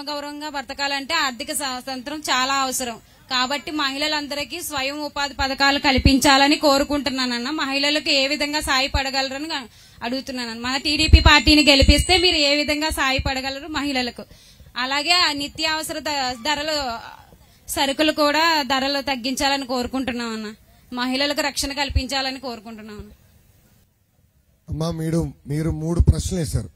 ఆత్మగౌరవంగా బ్రతకాలంటే ఆర్థిక స్వాతంత్రం చాలా అవసరం కాబట్టి మహిళలందరికీ స్వయం ఉపాధి పథకాలు కల్పించాలని కోరుకుంటున్నానన్న మహిళలకు ఏ విధంగా సాయపడగలరని అడుగుతున్నాను మన టీడీపీ పార్టీని గెలిపిస్తే మీరు ఏ విధంగా సాయపడగలరు మహిళలకు అలాగే ఆ నిత్యావసర ద- ధరలు సరుకులు కూడా ధరలు తగ్గించాలని కోరుకుంటున్నాం అన్న మహిళలకు రక్షణ కల్పించాలని కోరుకుంటున్నాం అన్న అమ్మా మీరు మీరు మూడు ప్రశ్నలు వేశారు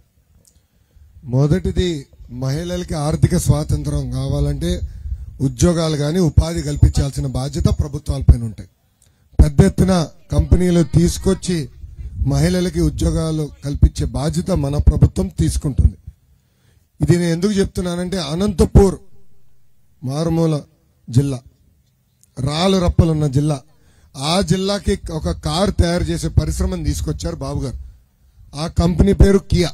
మొదటిది మహిళలకి ఆర్థిక స్వాతంత్రం కావాలంటే ఉద్యోగాలు కానీ ఉపాధి కల్పించాల్సిన బాధ్యత ప్రభుత్వాలపైన ఉంటాయి పెద్ద ఎత్తున కంపెనీలు తీసుకొచ్చి మహిళలకి ఉద్యోగాలు కల్పించే బాధ్యత మన ప్రభుత్వం తీసుకుంటుంది ఇది నేను ఎందుకు చెప్తున్నానంటే అనంతపూర్ మారుమూల జిల్లా రాళ్ళు రప్పలున్న జిల్లా ఆ జిల్లాకి ఒక కారు తయారు చేసే పరిశ్రమను తీసుకొచ్చారు బాబు గారు ఆ కంపెనీ పేరు కియా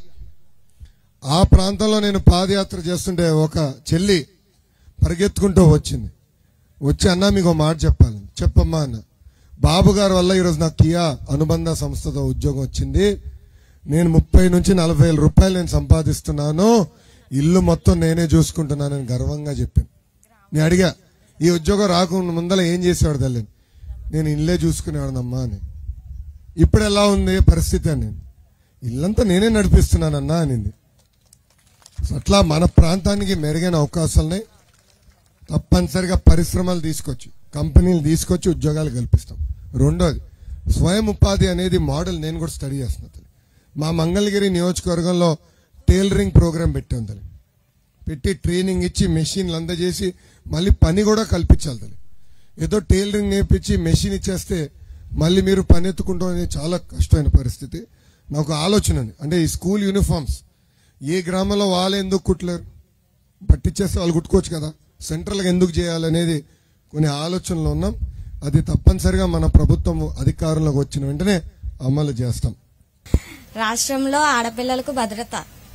ఆ ప్రాంతంలో నేను పాదయాత్ర చేస్తుంటే ఒక చెల్లి పరిగెత్తుకుంటూ వచ్చింది వచ్చి అన్నా మీకు ఒక మాట చెప్పాలి చెప్పమ్మా అన్న బాబు గారి వల్ల ఈరోజు నాకు కియా అనుబంధ సంస్థతో ఉద్యోగం వచ్చింది నేను ముప్పై నుంచి నలభై వేల రూపాయలు నేను సంపాదిస్తున్నాను ఇల్లు మొత్తం నేనే చూసుకుంటున్నానని గర్వంగా చెప్పాను నేను అడిగా ఈ ఉద్యోగం రాకుండా ముందర ఏం చేసేవాడు తల్లి నేను ఇల్లే చూసుకునేవాడనమ్మా అని ఇప్పుడు ఎలా ఉంది పరిస్థితి అని ఇల్లంతా నేనే నడిపిస్తున్నానన్నా అనింది సో అట్లా మన ప్రాంతానికి మెరుగైన అవకాశాలని తప్పనిసరిగా పరిశ్రమలు తీసుకొచ్చి కంపెనీలు తీసుకొచ్చి ఉద్యోగాలు కల్పిస్తాం రెండోది స్వయం ఉపాధి అనేది మోడల్ నేను కూడా స్టడీ చేస్తున్నా తల్లి. మా మంగళగిరి నియోజకవర్గంలో టైలరింగ్ ప్రోగ్రాం పెట్టాం తల్లి పెట్టి ట్రైనింగ్ ఇచ్చి మెషిన్లు అందజేసి మళ్ళీ పని కూడా కల్పించాలి తల్లి ఏదో టైలరింగ్ నేర్పించి మెషిన్ ఇచ్చేస్తే మళ్ళీ మీరు పని ఎత్తుకుంటాం అనేది చాలా కష్టమైన పరిస్థితి నాకు ఆలోచన ఉంది అంటే ఈ స్కూల్ యూనిఫామ్స్ ఏ గ్రామంలో వాళ్ళు ఎందుకు కుట్టలేరు పట్టిచ్చేస్తే వాళ్ళు కుట్టుకోవచ్చు కదా సెంట్రల్గా ఎందుకు చేయాలనేది కొన్ని ఆలోచనలు ఉన్నాం అది తప్పనిసరిగా మన ప్రభుత్వం అధికారంలోకి వచ్చిన వెంటనే అమలు చేస్తాం రాష్ట్రంలో ఆడపిల్లలకు భద్రత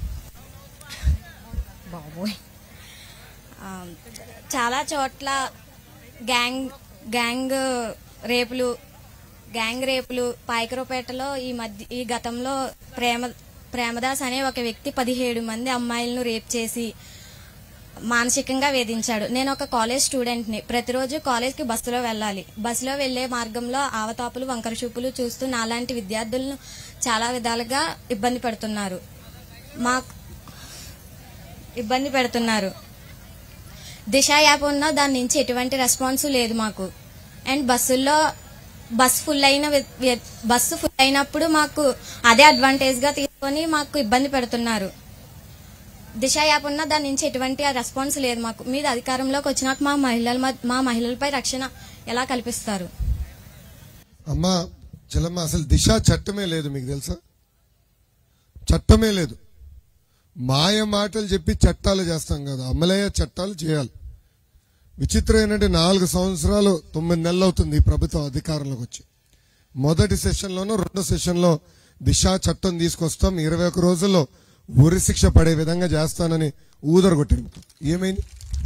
బాబోయ్ ఆ, చాలా చోట్ల గ్యాంగ్ గ్యాంగ్ రేపులు గ్యాంగ్ రేపులు పాయకరపేటలో ఈ మధ్య ఈ గతంలో ప్రేమ ప్రేమదాస్ అనే ఒక వ్యక్తి పదిహేడు మంది అమ్మాయిలను రేప్ చేసి మానసికంగా వేధించాడు నేను ఒక కాలేజ్ స్టూడెంట్ని ప్రతిరోజు కాలేజ్కి బస్సులో వెళ్ళాలి బస్సులో వెళ్లే మార్గంలో ఆవతాపులు వంకర చూపులు చూస్తూ నాలాంటి విద్యార్థులను చాలా విధాలుగా ఇబ్బంది పెడుతున్నారు మా ఇబ్బంది పెడుతున్నారు దిశ యాప్ ఉన్నా దాని నుంచి ఎటువంటి రెస్పాన్స్ లేదు మాకు అండ్ బస్సుల్లో బస్ ఫుల్ అయిన వి- వి- బస్సు ఫుల్ అయినప్పుడు మాకు అదే అడ్వాంటేజ్ గా తీసుకొని మాకు ఇబ్బంది పెడుతున్నారు దిశ యాప్ ఉన్నా దాని నుంచి ఎటువంటి రెస్పాన్స్ లేదు మాకు మీరు అధికారంలోకి వచ్చినాక మా మహిళల మధ్య- మా మహిళలపై రక్షణ ఎలా కల్పిస్తారు అమ్మా చెల్లమ్మ అసలు దిశ చట్టమే లేదు మీకు తెలుసా చట్టమే లేదు మాయ మాటలు చెప్పి చట్టాలు చేస్తాం కదా అమలయ్యే చట్టాలు చేయాలి విచిత్రం ఏంటంటే నాలుగు సంవత్సరాలు తొమ్మిది నెలలు అవుతుంది ఈ ప్రభుత్వం అధికారంలోకి వచ్చి మొదటి సెషన్లోనూ రెండో సెషన్లో దిశా చట్టం తీసుకొస్తాం ఇరవై ఒక రోజుల్లో ఉరి శిక్ష పడే విధంగా చేస్తానని ఊదరగొట్టింది ఏమైంది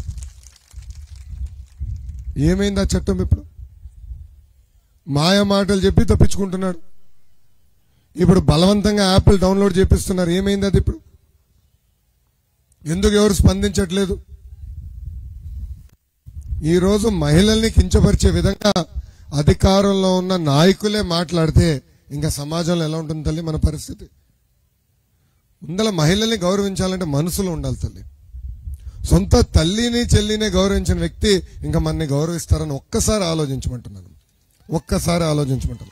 ఏమైంది ఆ చట్టం ఇప్పుడు మాయ మాటలు చెప్పి తప్పించుకుంటున్నాడు ఇప్పుడు బలవంతంగా యాప్లు డౌన్లోడ్ చేపిస్తున్నారు ఏమైంది అది ఇప్పుడు ఎందుకు ఎవరు స్పందించట్లేదు ఈ రోజు మహిళల్ని కించపరిచే విధంగా అధికారంలో ఉన్న నాయకులే మాట్లాడితే ఇంకా సమాజంలో ఎలా ఉంటుంది తల్లి మన పరిస్థితి ముందల మహిళల్ని గౌరవించాలంటే మనసులో ఉండాలి తల్లి సొంత తల్లిని చెల్లిని గౌరవించిన వ్యక్తి ఇంకా మనని గౌరవిస్తారని ఒక్కసారి ఆలోచించమంటున్నాను ఒక్కసారి ఆలోచించమంటాను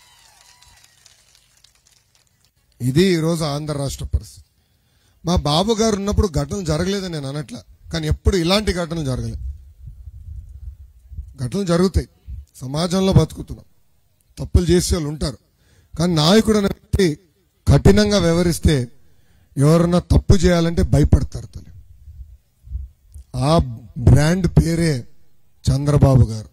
ఇది ఈరోజు ఆంధ్ర రాష్ట్ర పరిస్థితి మా బాబు గారు ఉన్నప్పుడు ఘటనలు జరగలేదని నేను అనట్లా కానీ ఎప్పుడు ఇలాంటి ఘటనలు జరగలేదు ఘటనలు జరుగుతాయి సమాజంలో బతుకుతున్నాం తప్పులు చేసే వాళ్ళు ఉంటారు కానీ నాయకుడు అనే వ్యక్తి కఠినంగా వ్యవహరిస్తే ఎవరన్నా తప్పు చేయాలంటే భయపడతారు తల్లి ఆ బ్రాండ్ పేరే చంద్రబాబు గారు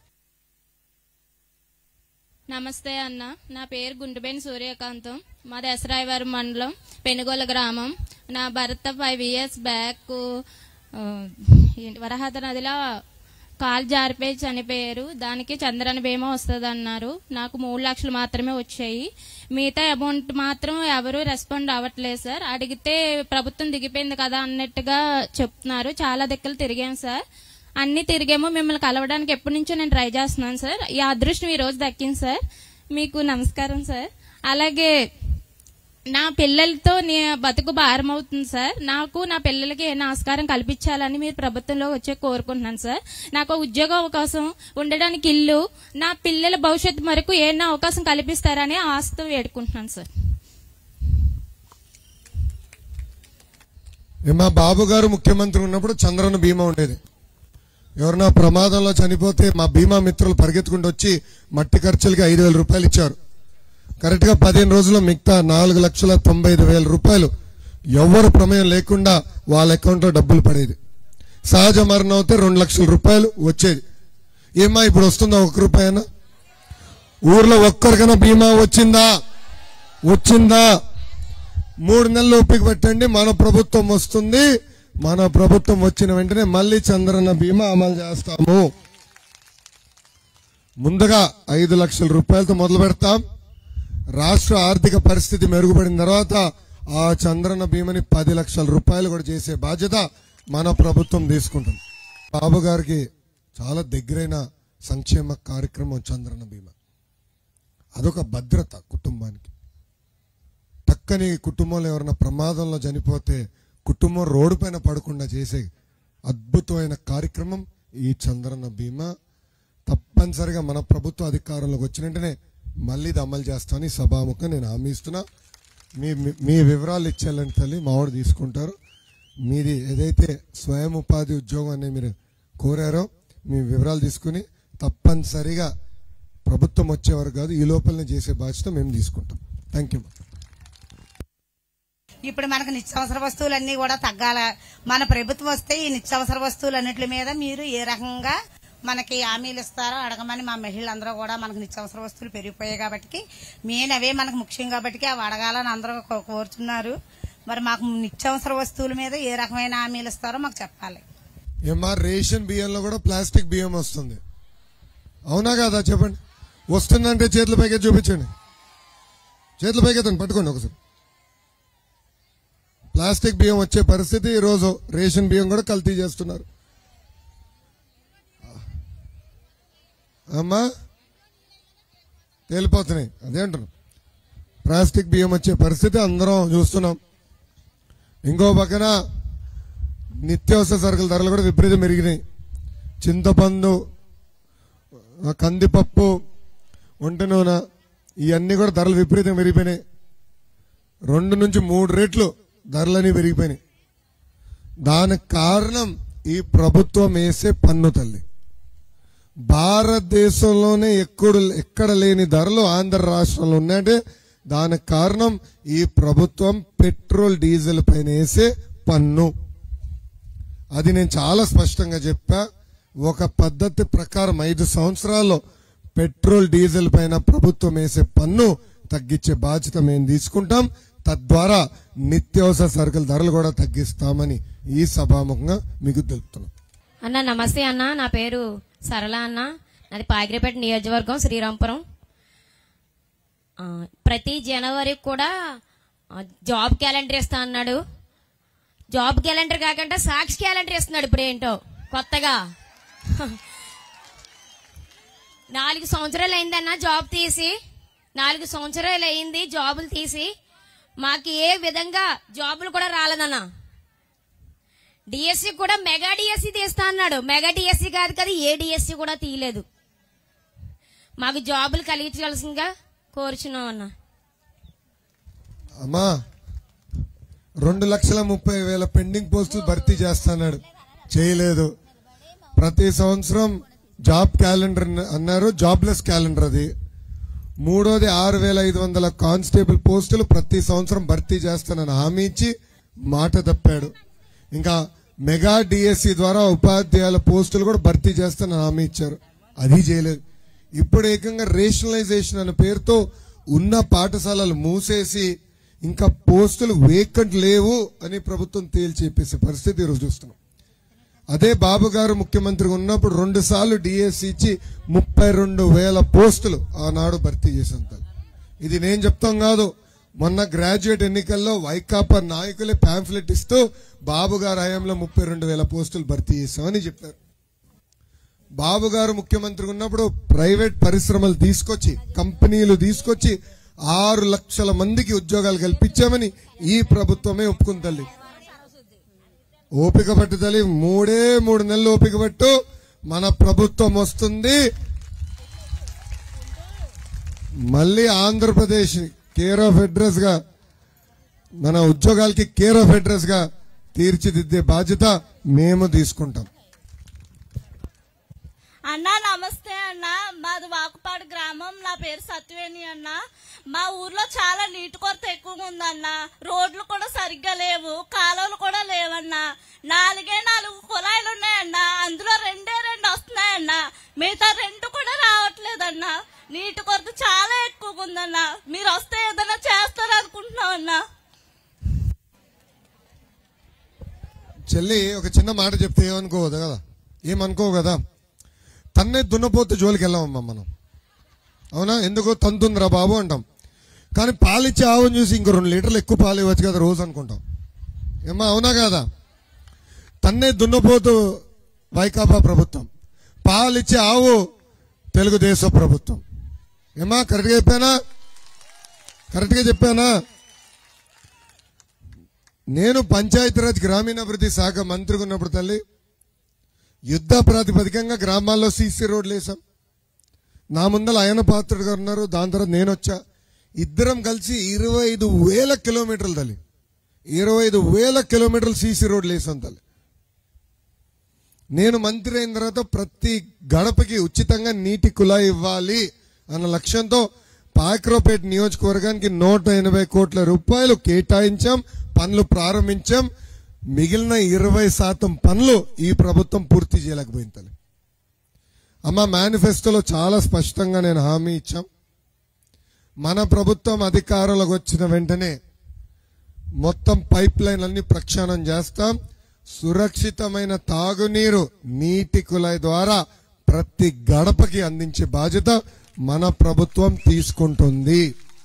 నమస్తే అన్న నా పేరు గుంటుబేని సూర్యకాంతం మా దసరాయవారి మండలం పెనుగోల గ్రామం నా భర్త ఫైవ్ ఇయర్స్ బ్యాక్ ఆ, ఏంటి, వరహత నదిలో కాలు జారిపోయి చనిపోయారు దానికి చంద్రన బీమా వస్తుంది అన్నారు నాకు మూడు లక్షలు మాత్రమే వచ్చాయి మిగతా అమౌంట్ మాత్రం ఎవరు రెస్పాండ్ అవ్వట్లేదు సార్ అడిగితే ప్రభుత్వం దిగిపోయింది కదా అన్నట్టుగా చెప్తున్నారు చాలా దిక్కులు తిరిగాం సార్ అన్ని తిరిగేమో మిమ్మల్ని కలవడానికి ఎప్పటి నుంచో నేను ట్రై చేస్తున్నాను సార్ ఈ అదృష్టం ఈ రోజు దక్కింది సార్ మీకు నమస్కారం సార్ అలాగే నా పిల్లలతో నే బతుకు భారం అవుతుంది సార్ నాకు నా పిల్లలకి ఏ ఆస్కారం కల్పించాలని మీరు ప్రభుత్వంలో వచ్చే కోరుకుంటున్నాను సార్ నాకు ఉద్యోగ అవకాశం ఉండడానికి ఇల్లు నా పిల్లల భవిష్యత్తు వరకు ఏమైనా అవకాశం కల్పిస్తారని ఆశతో వేడుకుంటున్నాను సార్ మా బాబు గారు ముఖ్యమంత్రి ఉన్నప్పుడు చంద్రన బీమా ఉండేది ఎవరన్నా ప్రమాదంలో చనిపోతే మా బీమా మిత్రులు పరిగెత్తుకుంటూ వచ్చి మట్టి ఖర్చులకి ఐదు వేల రూపాయలు ఇచ్చారు కరెక్ట్ గా పదిహేను రోజుల్లో మిగతా నాలుగు లక్షల తొంభై ఐదు వేల రూపాయలు ఎవరు ప్రమేయం లేకుండా వాళ్ళ అకౌంట్ లో డబ్బులు పడేది సహజ మరణం అయితే రెండు లక్షల రూపాయలు వచ్చేది ఏమా ఇప్పుడు వస్తుందా ఒక్క రూపాయనా ఊర్లో ఒక్కరికైనా బీమా వచ్చిందా వచ్చిందా మూడు నెలలు ఓపిక పెట్టండి మన ప్రభుత్వం వస్తుంది మన ప్రభుత్వం వచ్చిన వెంటనే మళ్ళీ చంద్రన్న బీమా అమలు చేస్తాము ముందుగా ఐదు లక్షల రూపాయలతో మొదలు పెడతాం రాష్ట్ర ఆర్థిక పరిస్థితి మెరుగుపడిన తర్వాత ఆ చంద్రన్న బీమాని పది లక్షల రూపాయలు కూడా చేసే బాధ్యత మన ప్రభుత్వం తీసుకుంటుంది బాబు గారికి చాలా దగ్గరైన సంక్షేమ కార్యక్రమం చంద్రన్న బీమా అదొక భద్రత కుటుంబానికి పక్కని కుటుంబంలో ఎవరైనా ప్రమాదంలో చనిపోతే కుటుంబం రోడ్డు పైన పడకుండా చేసే అద్భుతమైన కార్యక్రమం ఈ చంద్రన్న బీమా తప్పనిసరిగా మన ప్రభుత్వ అధికారంలోకి వచ్చిన వెంటనే మళ్ళీ ఇది అమలు చేస్తామని సభాముఖం నేను హామీ ఇస్తున్నా మీ మీ- మీ వివరాలు ఇచ్చేయాలని తల్లి మావాడు తీసుకుంటారు మీది ఏదైతే స్వయం ఉపాధి ఉద్యోగం అని మీరు కోరారో మీ వివరాలు తీసుకుని తప్పనిసరిగా ప్రభుత్వం వచ్చేవారు కాదు ఈ లోపలనే చేసే బాధ్యత మేము తీసుకుంటాం థ్యాంక్ యూ ఇప్పుడు మనకు నిత్యావసర వస్తువులన్నీ కూడా తగ్గాల మన ప్రభుత్వం వస్తే ఈ నిత్యావసర వస్తువులన్నిటి మీద మీరు ఏ రకంగా మనకి హామీలు ఇస్తారో అడగమని మా మహిళలందరూ కూడా మనకు నిత్యావసర వస్తువులు పెరిగిపోయాయి కాబట్టి మెయిన్ అవే మనకు ముఖ్యం కాబట్టి అవి అడగాలని అందరూ కో- కోరుతున్నారు మరి మాకు నిత్యావసర వస్తువుల మీద ఏ రకమైన హామీలు ఇస్తారో మాకు చెప్పాలి ఏమా రేషన్ బియ్యంలో కూడా ప్లాస్టిక్ బియ్యం వస్తుంది అవునా కాదా చెప్పండి వస్తుందంటే చేతుల పైకి చూపించండి చేతుల పైకి ఎత్తండి పట్టుకోండి ఒకసారి ప్లాస్టిక్ బియ్యం వచ్చే పరిస్థితి ఈరోజు రేషన్ బియ్యం కూడా కల్తీ చేస్తున్నారు అమ్మా తేలిపోతున్నాయి అదే అంటున్నాం ప్లాస్టిక్ బియ్యం వచ్చే పరిస్థితి అందరం చూస్తున్నాం ఇంకో పక్కన నిత్యావసర సరుకుల ధరలు కూడా విపరీతం పెరిగినాయి చింతపండు ఆ కందిపప్పు ఒంటి నూనె ఇవన్నీ కూడా ధరలు విపరీతం పెరిగిపోయినాయి రెండు నుంచి మూడు రెట్లు ధరలని పెరిగిపోయినాయి దానికి కారణం ఈ ప్రభుత్వం వేసే పన్ను తల్లి భారతదేశంలోనే ఎక్కడ ఎక్కడ లేని ధరలు ఆంధ్ర రాష్ట్రంలో ఉన్నాయంటే దానికి కారణం ఈ ప్రభుత్వం పెట్రోల్ డీజిల్ పైన వేసే పన్ను అది నేను చాలా స్పష్టంగా చెప్పా ఒక పద్ధతి ప్రకారం ఐదు సంవత్సరాల్లో పెట్రోల్ డీజిల్ పైన ప్రభుత్వం వేసే పన్ను తగ్గించే బాధ్యత మేము తీసుకుంటాం తద్వారా నిత్యావసర సరుకుల ధరలు కూడా తగ్గిస్తామని ఈ సభాముఖంగా మీకు తెలుపుతున్నాం అన్న నమస్తే అన్న నా పేరు సరళ అన్న నాది పాగిరిపేట నియోజకవర్గం శ్రీరాంపురం ఆ, ప్రతి జనవరి కూడా ఆ, జాబ్ క్యాలెండర్ ఇస్తా అన్నాడు జాబ్ క్యాలెండర్ కాకుండా సాక్షి క్యాలెండర్ ఇస్తున్నాడు ఇప్పుడు ఏంటో కొత్తగా నాలుగు సంవత్సరాలు అయిందన్న జాబ్ తీసి నాలుగు సంవత్సరాలు అయింది జాబులు తీసి మాకు ఏ విధంగా జాబులు కూడా రాలేదన్నా డిఎస్సి కూడా మెగా డిఎస్సి తీస్తా అన్నాడు మెగా డిఎస్సి కాదు కదా ఏ డిఎస్సి కూడా తీయలేదు మాకు జాబులు కలిగించవలసిందిగా కోరుచున్నాం అన్న అమ్మా రెండు లక్షల ముప్పై వేల పెండింగ్ పోస్టులు భర్తీ చేస్తున్నాడు చేయలేదు ప్రతి సంవత్సరం జాబ్ క్యాలెండర్ అన్నారు జాబ్లెస్ క్యాలెండర్ అది మూడోది ఆరు వేల ఐదు వందల కానిస్టేబుల్ పోస్టులు ప్రతి సంవత్సరం భర్తీ చేస్తానని హామీ ఇచ్చి మాట తప్పాడు ఇంకా మెగా డిఎస్సి ద్వారా ఉపాధ్యాయుల పోస్టులు కూడా భర్తీ చేస్తానని హామీ ఇచ్చారు అది చేయలేదు ఇప్పుడు ఏకంగా రేషనలైజేషన్ అనే పేరుతో ఉన్న పాఠశాలలు మూసేసి ఇంకా పోస్టులు వేకెంట్ లేవు అని ప్రభుత్వం తేల్చి చెప్పేసే పరిస్థితి ఈరోజు చూస్తున్నాం అదే బాబు గారు ముఖ్యమంత్రిగా ఉన్నప్పుడు రెండు సార్లు డిఎస్సి ఇచ్చి ముప్పై రెండు వేల పోస్టులు ఆనాడు భర్తీ చేశాం తల్లి ఇది నేను చెప్తాం కాదు మొన్న గ్రాడ్యుయేట్ ఎన్నికల్లో వైకాపా నాయకులే పాంఫ్లెట్ ఇస్తూ బాబు గారు హయాంలో ముప్పై రెండు వేల పోస్టులు భర్తీ చేశామని చెప్పారు బాబు గారు ముఖ్యమంత్రిగా ఉన్నప్పుడు ప్రైవేట్ పరిశ్రమలు తీసుకొచ్చి కంపెనీలు తీసుకొచ్చి ఆరు లక్షల మందికి ఉద్యోగాలు కల్పించామని ఈ ప్రభుత్వమే ఒప్పుకుంది తల్లి ఓపిక పట్టు తల్లి మూడే మూడు నెలలు ఓపిక పట్టు మన ప్రభుత్వం వస్తుంది మళ్ళీ ఆంధ్రప్రదేశ్ కేర్ ఆఫ్ అడ్రస్ గా మన ఉద్యోగాలకి కేర్ ఆఫ్ అడ్రస్ గా తీర్చిదిద్దే బాధ్యత మేము తీసుకుంటాం అన్నా నమస్తే అన్న మాది వాకుపాడు గ్రామం నా పేరు సత్యవేణి అన్న మా ఊర్లో చాలా నీటి కొరత ఎక్కువగా ఉందన్న రోడ్లు కూడా సరిగ్గా లేవు కాలువలు కూడా లేవన్నా నాలుగే నాలుగు కుళాయిలు ఉన్నాయన్న అందులో రెండే రెండు వస్తున్నాయన్న మిగతా రెండు కూడా రావట్లేదన్న నీటి కొరత చాలా ఎక్కువగా ఉందన్న మీరు వస్తే ఏదైనా చేస్తారనుకుంటున్నాం అన్నా చెల్లి ఒక చిన్న మాట చెప్తే ఏమనుకోవద్దు కదా ఏమనుకోవు కదా తన్నే దున్నపోతే జోలికి వెళ్ళామమ్మా మనం అవునా ఎందుకో తంతుందిరా బాబు అంటాం కానీ పాలిచ్చే ఆవుని చూసి ఇంకో రెండు లీటర్లు ఎక్కువ పాలు ఇవ్వచ్చు కదా రోజు అనుకుంటాం ఏమ్మా అవునా కదా తన్నే దున్నపోతు వైకాపా ప్రభుత్వం పాలిచ్చే ఆవు తెలుగుదేశం ప్రభుత్వం ఏమా కరెక్ట్గా చెప్పానా కరెక్ట్గా చెప్పానా నేను పంచాయతీరాజ్ గ్రామీణాభివృద్ధి శాఖ మంత్రిగా ఉన్నప్పుడు తల్లి యుద్ధ ప్రాతిపదికంగా గ్రామాల్లో సీసీ రోడ్లు వేసాం నా ముందర ఆయన పాత్రుడు గారు ఉన్నారు దాని తర్వాత నేను వచ్చా ఇద్దరం కలిసి ఇరవై ఐదు వేల కిలోమీటర్లు తల్లి ఇరవై ఐదు వేల కిలోమీటర్లు సీసీ రోడ్లు వేసాం తల్లి నేను మంత్రి అయిన తర్వాత ప్రతి గడపకి ఉచితంగా నీటి కుళాయి ఇవ్వాలి అన్న లక్ష్యంతో పాక్రోపేట్ నియోజకవర్గానికి నూట ఎనభై కోట్ల రూపాయలు కేటాయించాం పనులు ప్రారంభించాం మిగిలిన ఇరవై శాతం పనులు ఈ ప్రభుత్వం పూర్తి చేయలేకపోయింది తల్లి అమ్మ మేనిఫెస్టోలో చాలా స్పష్టంగా నేను హామీ ఇచ్చాం మన ప్రభుత్వం అధికారంలోకి వచ్చిన వెంటనే మొత్తం పైప్ లైన్ అన్ని ప్రక్షాళన చేస్తాం సురక్షితమైన తాగునీరు నీటి కుళాయి ద్వారా ప్రతి గడపకి అందించే బాధ్యత మన ప్రభుత్వం తీసుకుంటుంది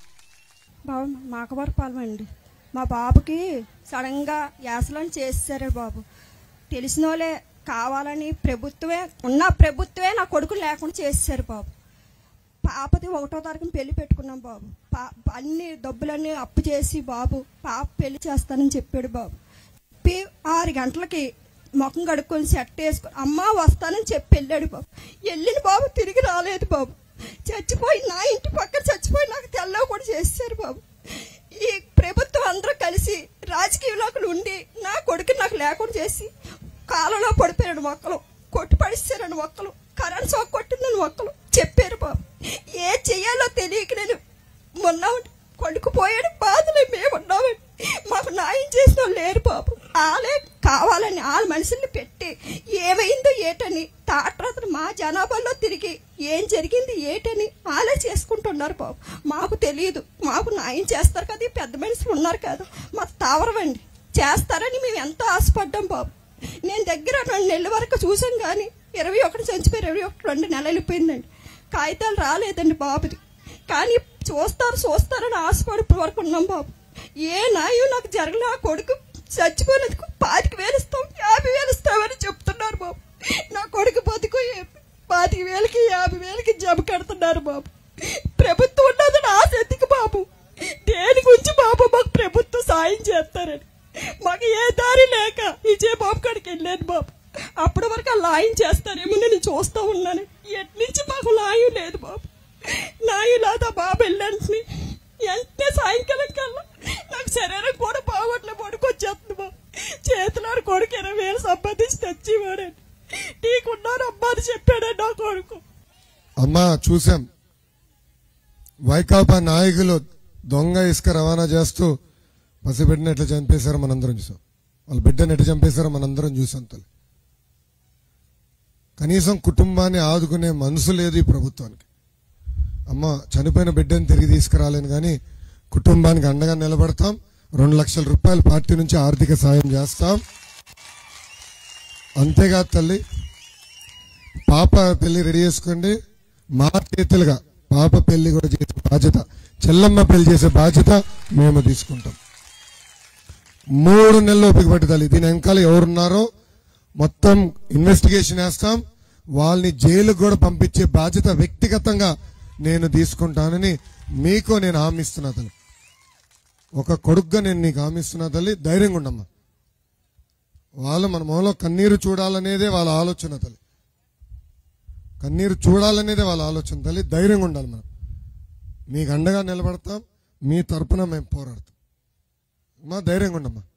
బాబు మాకవరపాలెం అండి మా బాబుకి సడన్గా యాసలను చేసేసారు బాబు తెలిసిన వాళ్ళే కావాలని ప్రభుత్వమే ఉన్న ప్రభుత్వమే నా కొడుకు లేకుండా చేసేసారు బాబు పాపది ఒకటో తారీఖున పెళ్లి పెట్టుకున్నాం బాబు పా అన్ని డబ్బులన్నీ అప్పు చేసి బాబు పాప పెళ్లి చేస్తానని చెప్పాడు బాబు చెప్పి ఆరు గంటలకి ముఖం కడుక్కొని సెట్ వేసుకొని అమ్మ వస్తానని చెప్పి వెళ్ళాడు బాబు వెళ్ళిన బాబు తిరిగి రాలేదు బాబు చచ్చిపోయి నా ఇంటి పక్కన చచ్చిపోయి నాకు తెల్లవ కూడా చేశారు బాబు ఈ ప్రభుత్వం అందరూ కలిసి రాజకీయంలోకి ఉండి నా కొడుకు నాకు లేకుండా చేసి కాలంలో పడిపోయాడు మొక్కలు కొట్టి పడిస్తారని మొక్కలు కరెంట్ షాక్ కొట్టిందని మొక్కలు చెప్పారు బాబు ఏ చెయ్యాలో తెలియక నేను మొన్న కొడుకుపోయాడు బాధలు మేము ఉన్నామండి మాకు న్యాయం చేసిన వాళ్ళు లేరు బాబు వాళ్ళే కావాలని వాళ్ళ మనుషుల్ని పెట్టి ఏమైందో ఏటని తాట్రాత్రి మా జనాభాలో తిరిగి ఏం జరిగింది ఏటని వాళ్ళే చేసుకుంటున్నారు బాబు మాకు తెలియదు మాకు న్యాయం చేస్తారు కదా ఈ పెద్ద మనుషులు ఉన్నారు కదా మా తావరమండి చేస్తారని మేము ఎంతో ఆశపడ్డాం బాబు నేను దగ్గర రెండు నెలల వరకు చూసాం కానీ ఇరవై ఒకటి చచ్చిపోయి ఇరవై ఒకటి రెండు నెలలు వెళ్ళిపోయిందండి కాగితాలు రాలేదండి బాబుది కానీ చూస్తారు చూస్తారని ఆశపడి ఇప్పటి వరకు ఉన్నాం బాబు ఏ నాయం నాకు జరగలే ఆ కొడుకు చచ్చిపోయినందుకు పాతికి వేలు ఇస్తాం యాభై వేలు ఇస్తామని చెప్తున్నారు బాబు నా కొడుకు బతుకు ఏ- పాతిక వేలకి యాభై వేలకి జమ కడుతున్నారు బాబు ప్రభుత్వం ఉన్నదని ఆశ ఎందుకు బాబు దేని గురించి బాబు మాకు ప్రభుత్వం సాయం చేస్తారని మాకు ఏ దారి లేక విజయ బాబు కాడికి వెళ్ళాను బాబు అప్పటి వరకు ఆ లాయం చేస్తారేమో నేను చూస్తూ ఉన్నాను ఎట్నుంచి మాకు లాయం లేదు బాబు లాయం లేదా బాబు వెళ్ళండి వెంటనే సాయంకాలం కల్లా నాకు శరీరం కూడా బాగోట్లే పడుకొచ్చేస్తుంది బాబు చేతిలో కొడుకు ఇరవై వేలు సంపాదించి తెచ్చివాడండి నీకున్నారు అమ్మా అని చెప్పాడండి నా కొడుకు అమ్మా చూసాం వైకాపా నాయకులు దొంగ ఇసుక రవాణా చేస్తూ పసిబిడ్డని ఎట్లా చంపేశారో మనందరం చూసాం వాళ్ళ బిడ్డని ఎట్లా చంపేశారో మనందరం చూసాం తల్లి కనీసం కుటుంబాన్ని ఆదుకునే మనసు లేదు ఈ ప్రభుత్వానికి అమ్మ చనిపోయిన బిడ్డని తిరిగి తీసుకురాలేను కానీ కుటుంబానికి అండగా నిలబడతాం రెండు లక్షల రూపాయల పార్టీ నుంచి ఆర్థిక సాయం చేస్తాం అంతేకాదు తల్లి పాప పెళ్లి రెడీ చేసుకోండి మా చేతులుగా పాప పెళ్లి కూడా చేసే బాధ్యత చెల్లమ్మ పెళ్లి చేసే బాధ్యత మేము తీసుకుంటాం మూడు నెలలు ఓపిక పట్టి తల్లి దీని వెనకాల ఎవరున్నారో మొత్తం ఇన్వెస్టిగేషన్ వేస్తాం వాళ్ళని జైలుకు కూడా పంపించే బాధ్యత వ్యక్తిగతంగా నేను తీసుకుంటానని మీకు నేను హామీ ఇస్తున్నా తల్లి ఒక కొడుగ్గా నేను నీకు హామీ ఇస్తున్నా తల్లి ధైర్యంగా ఉండమ్మా వాళ్ళు మన మొహంలో కన్నీరు చూడాలనేదే వాళ్ళ ఆలోచన తల్లి కన్నీరు చూడాలనేదే వాళ్ళ ఆలోచన తల్లి ధైర్యంగా ఉండాలి మనం మీకు అండగా నిలబడతాం మీ తరపున మేము పోరాడతాం మా ధైర్యంగా ఉండమ్మా